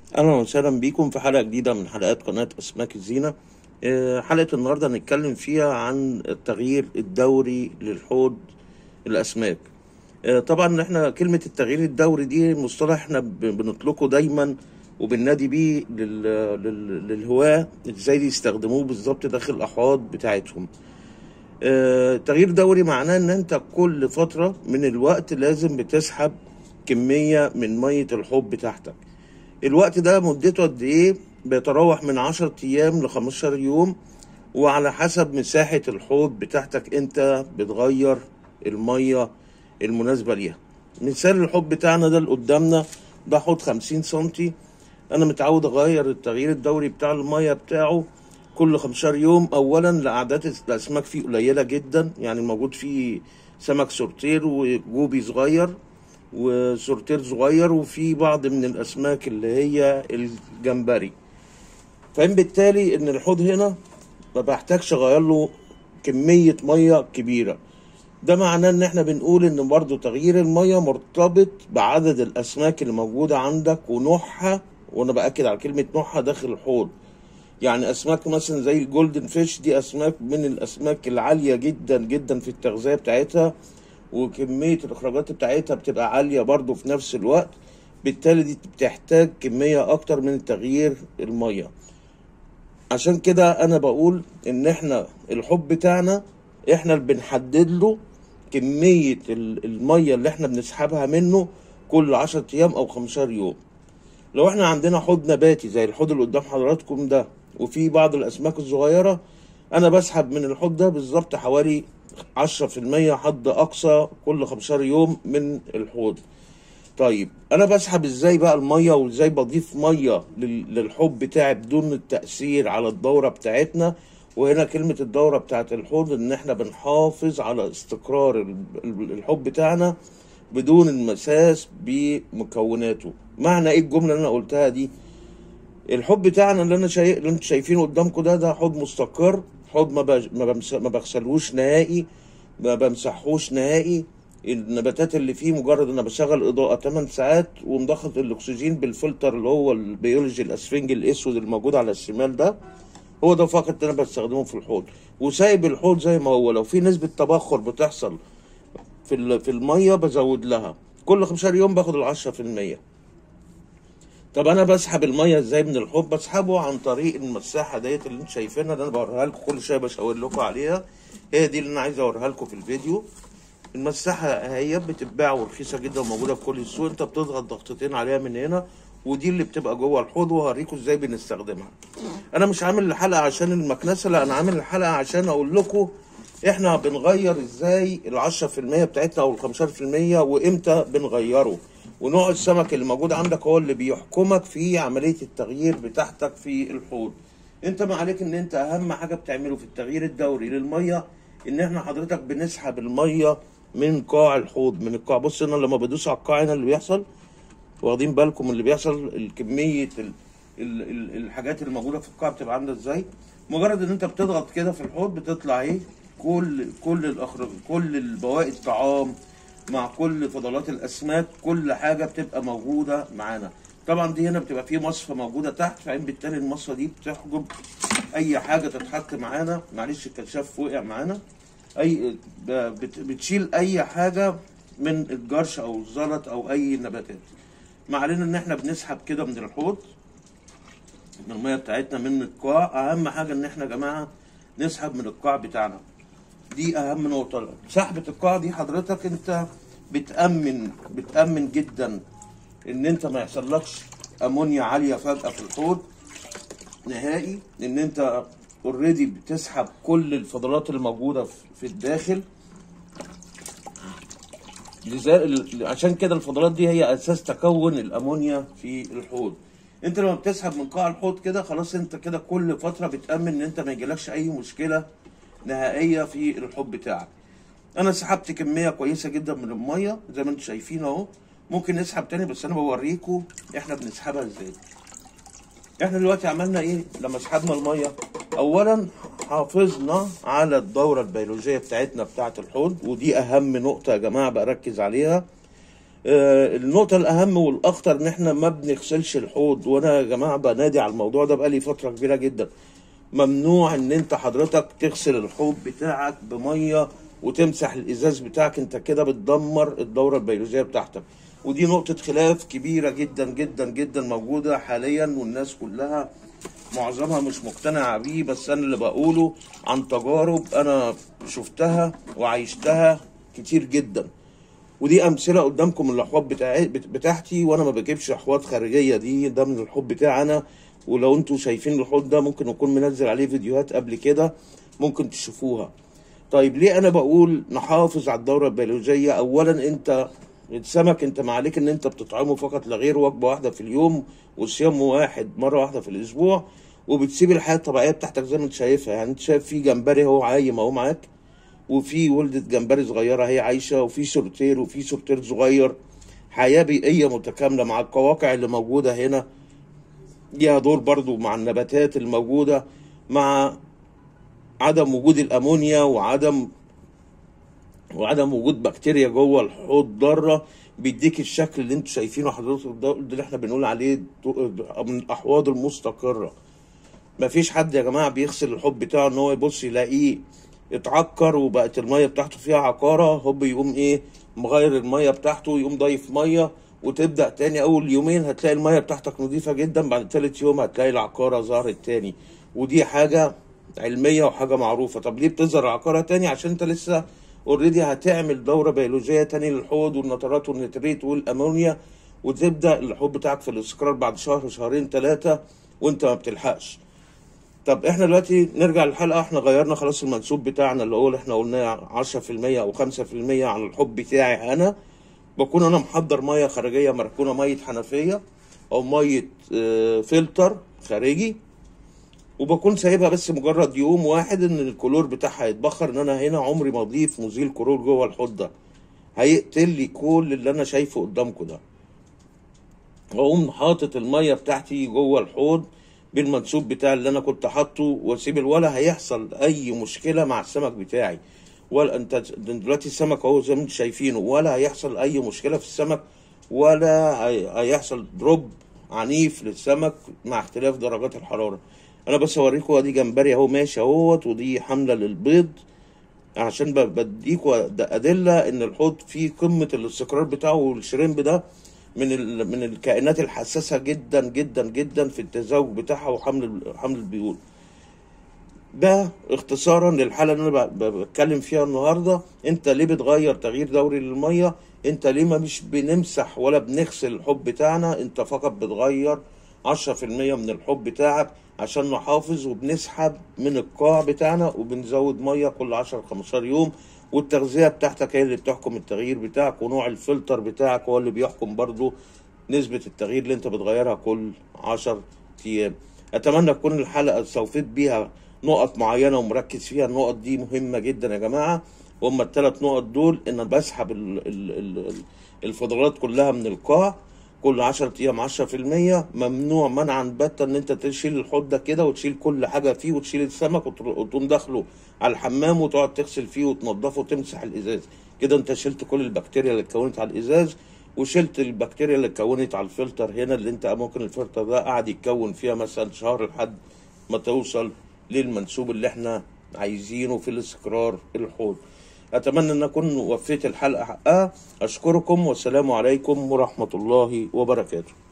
اهلا وسهلا بيكم في حلقه جديده من حلقات قناه اسماك الزينه آه، حلقه النهارده هنتكلم فيها عن التغيير الدوري للحوض الاسماك آه، طبعا احنا كلمه التغيير الدوري دي مصطلح احنا ب- بنطلقه دايما وبننادي بيه لل... لل... للهواه ازاي يستخدموه بالظبط داخل الاحواض بتاعتهم آه، تغيير دوري معناه ان انت كل فتره من الوقت لازم بتسحب كميه من ميه الحوض بتاعتك الوقت ده مدته قد ايه بيتراوح من 10 ايام ل 15 يوم وعلى حسب مساحة الحوض بتاعتك انت بتغير المية المناسبة ليها مثال الحوض بتاعنا ده اللي قدامنا ده حوض 50 سنتي انا متعود اغير التغيير الدوري بتاع المية بتاعه كل 15 يوم اولا لاعداد الاسماك فيه قليلة جدا يعني موجود فيه سمك سورتير وجوبي صغير وسورتير صغير وفي بعض من الاسماك اللي هي الجمبري فإن بالتالي ان الحوض هنا ما بحتاجش اغير له كمية مية كبيرة ده معناه ان احنا بنقول ان برضو تغيير المية مرتبط بعدد الاسماك اللي موجودة عندك ونوعها وانا باكد على كلمة نوعها داخل الحوض يعني اسماك مثلا زي الجولدن فيش دي اسماك من الاسماك العالية جدا جدا في التغذية بتاعتها وكمية الاخراجات بتاعتها بتبقى عالية برضو في نفس الوقت بالتالي دي بتحتاج كمية اكتر من تغيير المية عشان كده انا بقول ان احنا الحب بتاعنا احنا اللي بنحدد له كمية ال- المية اللي احنا بنسحبها منه كل 10 ايام او 15 يوم لو احنا عندنا حوض نباتي زي الحوض اللي قدام حضراتكم ده وفي بعض الاسماك الصغيرة انا بسحب من الحوض ده بالظبط حوالي 10% حد اقصى كل 15 يوم من الحوض طيب انا بسحب ازاي بقى الميه وازاي بضيف ميه لل- للحوض بتاعي بدون التاثير على الدوره بتاعتنا وهنا كلمه الدوره بتاعت الحوض ان احنا بنحافظ على استقرار ال- ال- الحوض بتاعنا بدون المساس بمكوناته معنى ايه الجمله اللي انا قلتها دي الحوض بتاعنا اللي انا شايف اللي انتوا شايفينه قدامكم ده ده حوض مستقر حوض ما بج... ما, بمس... ما بغسلوش نهائي ما بمسحوش نهائي النباتات اللي فيه مجرد ان انا بشغل اضاءه 8 ساعات ومضخط الاكسجين بالفلتر اللي هو البيولوجي الاسفنج الاسود الموجود على الشمال ده هو ده فقط اللي انا بستخدمه في الحوض وسايب الحوض زي ما هو لو في نسبه تبخر بتحصل في ال- في الميه بزود لها كل 15 يوم باخد ال 10% طب انا بسحب الميه ازاي من الحوض بسحبه عن طريق المساحه ديت اللي انتوا شايفينها اللي انا بوريها لكم كل شويه بشاور لكم عليها هي دي اللي انا عايز اوريها لكم في الفيديو المساحه هي بتتباع ورخيصه جدا وموجوده في كل السوق انت بتضغط ضغطتين عليها من هنا ودي اللي بتبقى جوه الحوض وهوريكم ازاي بنستخدمها انا مش عامل الحلقه عشان المكنسه لا انا عامل الحلقه عشان اقول لكم احنا بنغير ازاي ال 10% بتاعتنا او ال 15% وامتى بنغيره ونوع السمك اللي موجود عندك هو اللي بيحكمك في عمليه التغيير بتاعتك في الحوض انت ما عليك ان انت اهم حاجه بتعمله في التغيير الدوري للميه ان احنا حضرتك بنسحب الميه من قاع الحوض من القاع بص هنا لما بدوس على القاع هنا اللي بيحصل واخدين بالكم من اللي بيحصل الكميه ال ال ال الحاجات اللي موجوده في القاع بتبقى عامله ازاي مجرد ان انت بتضغط كده في الحوض بتطلع ايه كل كل الاخراج كل البواقي الطعام مع كل فضلات الاسماك كل حاجه بتبقى موجوده معانا طبعا دي هنا بتبقى في مصفى موجوده تحت فعين بالتالي المصفى دي بتحجب اي حاجه تتحط معانا معلش الكشاف وقع معانا اي ب- بت- بتشيل اي حاجه من الجرش او الزلط او اي نباتات ما علينا ان احنا بنسحب كده من الحوض من الميه بتاعتنا من القاع اهم حاجه ان احنا يا جماعه نسحب من القاع بتاعنا دي اهم نقطه سحبه القاع دي حضرتك انت بتامن بتامن جدا ان انت ما يحصلكش امونيا عاليه فجاه في الحوض نهائي ان انت اوريدي بتسحب كل الفضلات اللي موجوده في- في الداخل لذا- عشان كده الفضلات دي هي اساس تكون الامونيا في الحوض انت لما بتسحب من قاع الحوض كده خلاص انت كده كل فتره بتامن ان انت ما يجيلكش اي مشكله نهائيه في الحوض بتاعك انا سحبت كميه كويسه جدا من الميه زي ما انتم شايفين اهو ممكن نسحب تاني بس انا بوريكم احنا بنسحبها ازاي احنا دلوقتي عملنا ايه لما سحبنا الميه اولا حافظنا على الدوره البيولوجيه بتاعتنا بتاعه الحوض ودي اهم نقطه يا جماعه بركز عليها آه، النقطة الأهم والأخطر إن إحنا ما بنغسلش الحوض وأنا يا جماعة بنادي على الموضوع ده بقالي فترة كبيرة جدا ممنوع إن أنت حضرتك تغسل الحوض بتاعك بمية وتمسح الإزاز بتاعك أنت كده بتدمر الدورة البيولوجية بتاعتك ودي نقطة خلاف كبيرة جدا جدا جدا موجودة حاليا والناس كلها معظمها مش مقتنعة بيه بس أنا اللي بقوله عن تجارب أنا شفتها وعيشتها كتير جدا ودي امثله قدامكم من الاحواض بتاعي بت- بتاعتي وانا ما بجيبش احواض خارجيه دي ده من الحوض بتاعي انا ولو انتوا شايفين الحوض ده ممكن اكون منزل عليه فيديوهات قبل كده ممكن تشوفوها طيب ليه انا بقول نحافظ على الدوره البيولوجيه اولا انت السمك انت ما عليك ان انت بتطعمه فقط لا غير وجبه واحده في اليوم وصيام واحد مره واحده في الاسبوع وبتسيب الحياه الطبيعيه بتاعتك زي ما انت شايفها يعني انت شايف في جمبري هو عايم اهو معاك وفي ولدة جمبري صغيرة هي عايشة وفي سورتير وفي سورتير صغير حياة بيئية متكاملة مع القواقع اللي موجودة هنا ليها دور برضو مع النباتات الموجودة مع عدم وجود الأمونيا وعدم وعدم وجود بكتيريا جوه الحوض ضاره بيديك الشكل اللي انتوا شايفينه حضرتك ده ده اللي احنا بنقول عليه دو- من الاحواض المستقره مفيش حد يا جماعه بيغسل الحوض بتاعه ان هو يبص يلاقيه اتعكر وبقت الميه بتاعته فيها عقاره هوب يقوم ايه مغير الميه بتاعته يقوم ضايف ميه وتبدا تاني اول يومين هتلاقي الميه بتاعتك نظيفه جدا بعد تالت يوم هتلاقي العقاره ظهرت تاني ودي حاجه علميه وحاجه معروفه طب ليه بتظهر العقاره تاني عشان انت لسه اوريدي هتعمل دوره بيولوجيه تاني للحوض والنترات والنتريت والامونيا وتبدا الحوض بتاعك في الاستقرار بعد شهر شهرين ثلاثه وانت ما بتلحقش طب احنا دلوقتي نرجع للحلقه احنا غيرنا خلاص المنسوب بتاعنا اللي هو احنا قلناه 10% او 5% على الحب بتاعي انا بكون انا محضر ميه خارجيه مركونه ميه حنفيه او ميه آه، فلتر خارجي وبكون سايبها بس مجرد يوم واحد ان الكلور بتاعها يتبخر ان انا هنا عمري ما اضيف مزيل كلور جوه الحوض ده هيقتل لي كل اللي انا شايفه قدامكم ده واقوم حاطط الميه بتاعتي جوه الحوض بالمنسوب بتاع اللي انا كنت حاطه واسيب ولا هيحصل اي مشكله مع السمك بتاعي ولا انت دلوقتي السمك اهو زي ما انتم شايفينه ولا هيحصل اي مشكله في السمك ولا هي- هيحصل دروب عنيف للسمك مع اختلاف درجات الحراره انا بس اوريكم ادي جمبري اهو ماشي اهوت ودي حمله للبيض عشان ب- بديكوا د- ادله ان الحوض فيه قمه الاستقرار بتاعه والشريمب ده من ال... من الكائنات الحساسه جدا جدا جدا في التزاوج بتاعها وحمل حمل البيوت ده اختصارا للحاله اللي انا ب- ب- بتكلم فيها النهارده انت ليه بتغير تغيير دوري للميه انت ليه ما مش بنمسح ولا بنغسل الحب بتاعنا انت فقط بتغير 10% من الحب بتاعك عشان نحافظ وبنسحب من القاع بتاعنا وبنزود ميه كل 10 15 يوم والتغذيه بتاعتك هي اللي بتحكم التغيير بتاعك ونوع الفلتر بتاعك هو اللي بيحكم برضو نسبة التغيير اللي انت بتغيرها كل 10 ايام اتمنى تكون الحلقة استوفيت بيها نقط معينة ومركز فيها النقط دي مهمة جدا يا جماعة وهم الثلاث نقط دول ان بسحب ال- ال- ال- الفضلات كلها من القاع كل 10 ايام 10% ممنوع منعا باتا ان انت تشيل الحوض ده كده وتشيل كل حاجه فيه وتشيل السمك وتر- وتقوم داخله على الحمام وتقعد تغسل فيه وتنضفه وتمسح الازاز كده انت شلت كل البكتيريا اللي اتكونت على الازاز وشلت البكتيريا اللي اتكونت على الفلتر هنا اللي انت ممكن الفلتر ده قاعد يتكون فيها مثلا شهر لحد ما توصل للمنسوب اللي احنا عايزينه في الاستقرار الحوض اتمنى ان اكون وفيت الحلقه حقها اشكركم والسلام عليكم ورحمه الله وبركاته